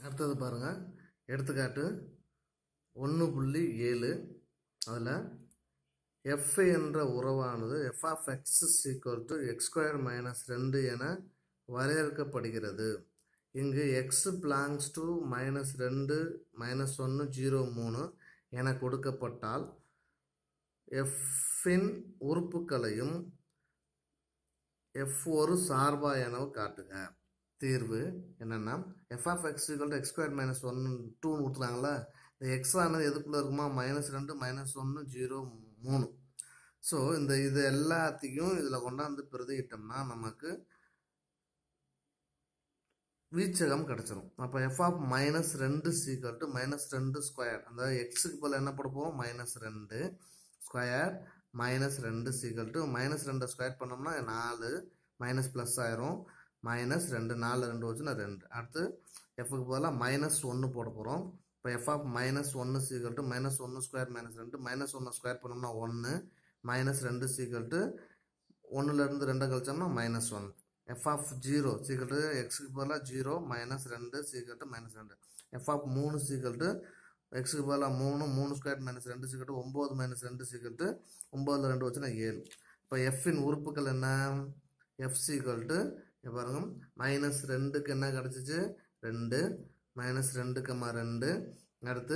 அடுத்தது பாருங்கள் எடுத்துக்காட்டு ஒன்று புள்ளி ஏழு அதில் எஃப் என்ற உறவானது f of x equal to x square minus ரெண்டு என வரையறுக்கப்படுகிறது இங்கு எக்ஸ் பிலாங்ஸ் டு மைனஸ் ரெண்டு மைனஸ் ஒன்று ஜீரோ மூணு என கொடுக்கப்பட்டால் எஃப்பின் உறுப்புகளையும் எஃப் ஒரு சார்பா என காட்டுக தீர்வு என்னென்னா f of x equal to x square minus one டூன்னு கொடுத்துருக்காங்களா இந்த எக்ஸ் ஆனது எதுக்குள்ளே இருக்குமா மைனஸ் ரெண்டு மைனஸ் ஒன்று ஜீரோ மூணு ஸோ இந்த இது எல்லாத்தையும் இதில் கொண்டாந்து பிரதியிட்டோம்னா நமக்கு வீச்சகம் கிடச்சிரும் அப்போ எஃப் ஆஃப் மைனஸ் ரெண்டு சீக்கல் டு மைனஸ் ரெண்டு ஸ்கொயர் அந்த எக்ஸுக்கு போல் என்ன போட போகிறோம் மைனஸ் ரெண்டு ஸ்கொயர் மைனஸ் ரெண்டு சீக்கல் டு மைனஸ் ரெண்டை ஸ்கொயர் பண்ணோம்னா நாலு மைனஸ் ப்ளஸ் ஆயிரும் மைனஸ் ரெண்டு நாலு ரெண்டு வச்சுன்னா ரெண்டு அடுத்து எஃப்க்கு பதிலாக மைனஸ் ஒன்று போட போகிறோம் இப்போ எஃப் ஆஃப் மைனஸ் ஒன்று சீக்கல் டு மைனஸ் ஒன்று ஸ்கொயர் மைனஸ் ரெண்டு மைனஸ் ஒன்று ஸ்கொயர் பண்ணோம்னா ஒன்று மைனஸ் ரெண்டு சீக்கல் டு ஒன்றுலேருந்து ரெண்டை கழிச்சோம்னா minus one f of zero equal to எக்ஸுக்கு பதிலாக ஜீரோ மைனஸ் ரெண்டு சீக்கல் டு மைனஸ் ரெண்டு எஃப் ஆஃப் மூணு சீக்கல் டு எக்ஸுக்கு பதிலாக மூணு மூணு ஸ்கொயர் மைனஸ் ரெண்டு சீக்கல் டு ஒம்பது மைனஸ் ரெண்டு சீக்கல் டு ஒம்பதில் ரெண்டு வச்சுன்னா ஏழு இப்போ எஃப்பின் உறுப்புகள் என்ன எஃப் சீக்கல் டு பாருங்க மைனஸ் ரெண்டுக்கு என்ன கிடச்சிச்சு ரெண்டு மைனஸ் ரெண்டு கம்மா ரெண்டு அடுத்து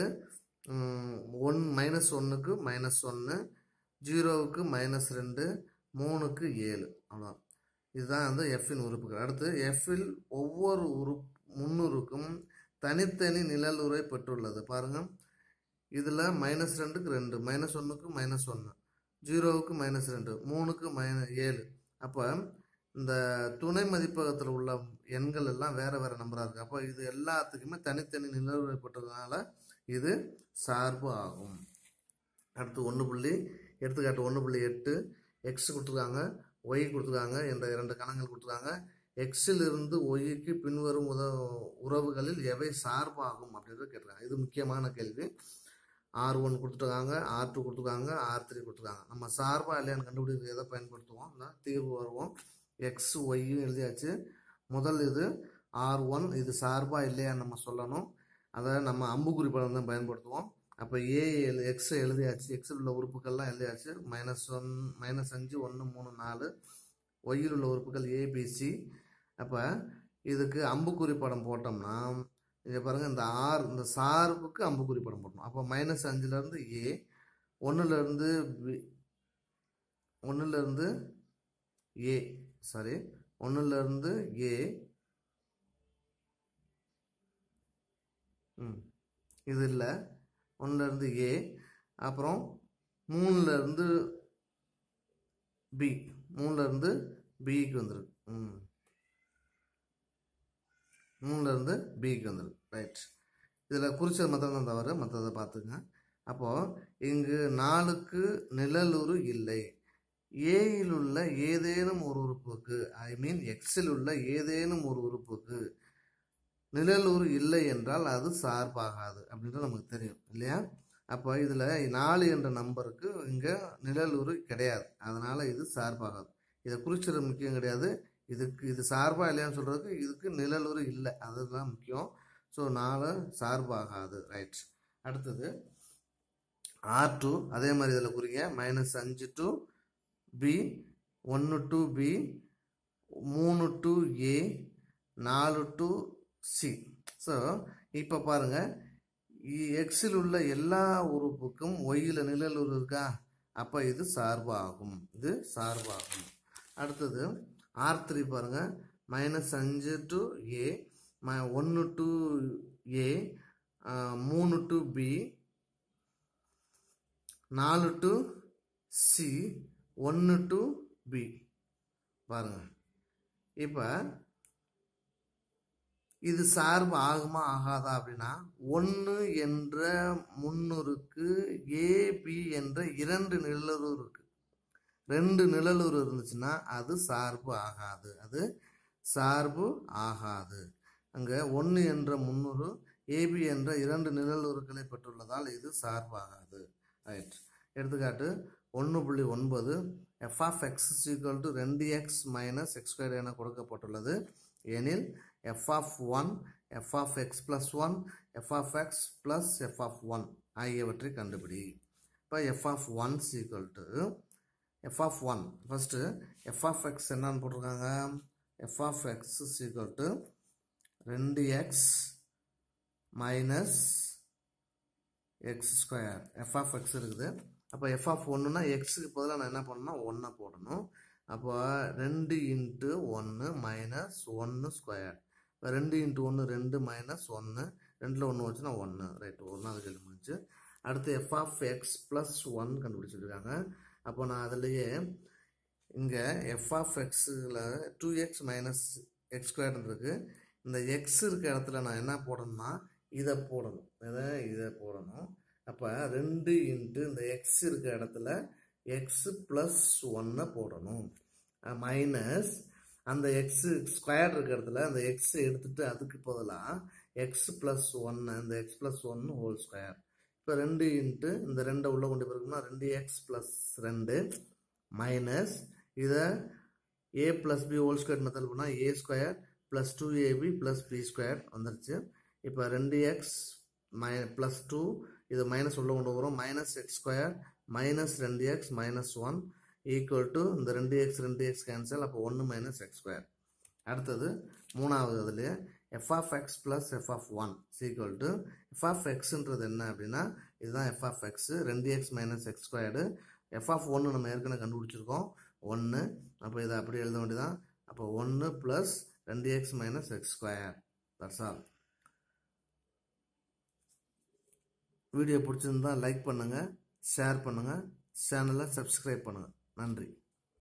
ஒன் மைனஸ் ஒன்றுக்கு மைனஸ் ஒன்று ஜீரோவுக்கு மைனஸ் ரெண்டு மூணுக்கு ஏழு அவ்வளோதான் இதுதான் வந்து எஃப்பின் உறுப்புகள் அடுத்து எஃப்பில் ஒவ்வொரு உறுப் முன்னூறுக்கும் தனித்தனி நிழலுரை பெற்றுள்ளது பாருங்க இதில் மைனஸ் ரெண்டுக்கு ரெண்டு மைனஸ் ஒன்றுக்கு மைனஸ் ஒன்று ஜீரோவுக்கு மைனஸ் ரெண்டு மூணுக்கு மைன ஏழு அப்போ இந்த துணை மதிப்பகத்தில் உள்ள எண்கள் எல்லாம் வேறு வேறு நம்பராக இருக்குது அப்போ இது எல்லாத்துக்குமே தனித்தனி நிலவுரை பெற்றதுனால இது சார்பு ஆகும் அடுத்து ஒன்று புள்ளி எடுத்துக்காட்டு ஒன்று புள்ளி எட்டு எக்ஸ் கொடுத்துருக்காங்க ஒய் கொடுத்துருக்காங்க என்ற இரண்டு கணங்கள் கொடுத்துருக்காங்க எக்ஸில் இருந்து ஒய்க்கு பின்வரும் உத உறவுகளில் எவை சார்பாகும் அப்படின்றது கேட்டிருக்காங்க இது முக்கியமான கேள்வி ஆர் ஒன் கொடுத்துருக்காங்க ஆர் டூ கொடுத்துருக்காங்க ஆர் த்ரீ கொடுத்துருக்காங்க நம்ம சார்பாக இல்லையான்னு கண்டுபிடிக்க எதை பயன்படுத்துவோம் இந்த தீர்வு வருவோம் எக்ஸ் ஒய்யும் எழுதியாச்சு முதல் இது ஆர் ஒன் இது சார்பாக இல்லையான்னு நம்ம சொல்லணும் அதை நம்ம அம்புக்குறி படம் தான் பயன்படுத்துவோம் அப்போ ஏ எழு எக்ஸ் எழுதியாச்சு எக்ஸில் உள்ள உறுப்புகள்லாம் எழுதியாச்சு மைனஸ் ஒன் மைனஸ் அஞ்சு ஒன்று மூணு நாலு ஒய்யில் உள்ள உறுப்புகள் ஏபிசி அப்போ இதுக்கு அம்புக்குறி படம் போட்டோம்னா இங்கே பாருங்கள் இந்த ஆர் இந்த சார்புக்கு அம்புக்குறி படம் போட்டணும் அப்போ மைனஸ் அஞ்சுலேருந்து ஏ ஒன்றுலேருந்து பி ஒன்றுலேருந்து ஏ சாரி ஒன்றுலேருந்து ஏ ம் இது இல்லை ஒன்றுலேருந்து ஏ அப்புறம் மூணுலேருந்து பி மூணுலேருந்து பிக்கு வந்துருக்கு ம் மூணுலேருந்து பிக்கு வந்துருக்கு ரைட் இதில் குறிச்சது மாத்திரம் தான் தவறு மற்றதை பார்த்துங்க அப்போது இங்கு நாலுக்கு நிழலுரு இல்லை ஏயில் உள்ள ஏதேனும் ஒரு உறுப்புக்கு ஐ மீன் எக்ஸில் உள்ள ஏதேனும் ஒரு உறுப்புக்கு நிழலுரு இல்லை என்றால் அது சார்பாகாது அப்படின்றது நமக்கு தெரியும் இல்லையா அப்போ இதில் நாலு என்ற நம்பருக்கு இங்கே நிழலுரு கிடையாது அதனால் இது சார்பாகாது இதை குறிச்சிட முக்கியம் கிடையாது இதுக்கு இது சார்பாக இல்லையான்னு சொல்கிறதுக்கு இதுக்கு நிழலுரு இல்லை அதுதான் முக்கியம் ஸோ நாலு சார்பாகாது ரைட் அடுத்தது ஆர் டூ அதே மாதிரி இதில் குறிங்க மைனஸ் அஞ்சு டு பி ஒன்று டு பி மூணு டு ஏ நாலு டு சி ஸோ இப்போ பாருங்கள் எக்ஸில் உள்ள எல்லா உறுப்புக்கும் ஒய்யில் நிழலுரு இருக்கா அப்போ இது சார்பாகும் இது சார்பாகும் அடுத்தது ஆர் த்ரீ பாருங்கள் மைனஸ் அஞ்சு டு ஏ ம ஒன்று டு ஏ மூணு டு பி நாலு டு சி ஒன்று டு பி பாருங்கள் இப்போ இது சார்பு ஆகுமா ஆகாதா அப்படின்னா ஒன்று என்ற முன்னூறுக்கு ஏபி என்ற இரண்டு நிழலுரு இருக்கு ரெண்டு நிழலுரு இருந்துச்சுன்னா அது சார்பு ஆகாது அது சார்பு ஆகாது அங்கே ஒன்று என்ற முன்னூறு ஏபி என்ற இரண்டு நிழலுருக்களை பெற்றுள்ளதால் இது சார்பாகாது ரைட் எடுத்துக்காட்டு ஒன்று புள்ளி ஒன்பது f of x equal to ரெண்டு எக்ஸ் மைனஸ் எக்ஸ் ஸ்கொயர் என கொடுக்கப்பட்டுள்ளது எனில் f of one f of x plus one f of x plus f of one ஆகியவற்றை கண்டுபிடி இப்போ f of one equal to f of one first f of x என்னன்னு போட்டிருக்காங்க f of x equal to ரெண்டு x minus x square f of x இருக்குது அப்போ F of ஒன்றுனா எக்ஸுக்கு பதிலாக நான் என்ன பண்ணணும்னா ஒன்றை போடணும் அப்போ ரெண்டு இன்ட்டு ஒன்று மைனஸ் ஒன்று ஸ்கொயர் இப்போ ரெண்டு இன்ட்டு ஒன்று ரெண்டு மைனஸ் ஒன்று ரெண்டில் ஒன்று வச்சுன்னா ஒன்று ரைட் ஒன்று அது கேள்வி முடிஞ்சு அடுத்து f of x plus one கண்டுபிடிச்சிருக்காங்க அப்போ நான் அதுலேயே இங்கே எஃப் ஆஃப் எக்ஸில் two x minus x square இருக்குது இந்த எக்ஸ் இருக்க இடத்துல நான் என்ன போடணும்னா இதை போடணும் இதை இதை போடணும் அப்போ ரெண்டு இன்ட்டு இந்த எக்ஸ் இருக்க இடத்துல எக்ஸ் ப்ளஸ் ஒன்னை போடணும் மைனஸ் அந்த எக்ஸு ஸ்கொயர் இருக்க இடத்துல அந்த எக்ஸ் எடுத்துட்டு அதுக்கு பதிலாக எக்ஸ் ப்ளஸ் ஒன்று இந்த எக்ஸ் ப்ளஸ் ஒன்று ஹோல் ஸ்கொயர் இப்போ ரெண்டு இன்ட்டு இந்த ரெண்டை உள்ளே கொண்டு போயிருக்கோம்னா ரெண்டு எக்ஸ் ப்ளஸ் ரெண்டு மைனஸ் இதை a plus b whole square method பண்ணால் a square plus two ab plus b square வந்துருச்சு இப்போ ரெண்டு எக்ஸ் மை ப்ளஸ் டூ இது மைனஸ் உள்ள கொண்டு வரும் மைனஸ் எக்ஸ் ஸ்கொயர் மைனஸ் ரெண்டு x minus one equal to இந்த ரெண்டு எக்ஸ் ரெண்டு எக்ஸ் கேன்சல் அப்போ ஒன்று மைனஸ் எக்ஸ் ஸ்கொயர் அடுத்தது மூணாவது அதுலேயே f of x plus f of one equal to f of எக்ஸுன்றது என்ன அப்படின்னா இதுதான் எஃப் ஆஃப் எக்ஸு ரெண்டு x minus x squared f of ஒன்று நம்ம ஏற்கனவே கண்டுபிடிச்சிருக்கோம் ஒன்று அப்போ இதை அப்படி எழுத வேண்டியதான் அப்போ ஒன்று ப்ளஸ் ரெண்டு x minus x square that's all video பிடிச்சிருந்தா லைக் பண்ணுங்கள் ஷேர் பண்ணுங்கள் சேனலை சப்ஸ்கிரைப் பண்ணுங்கள் நன்றி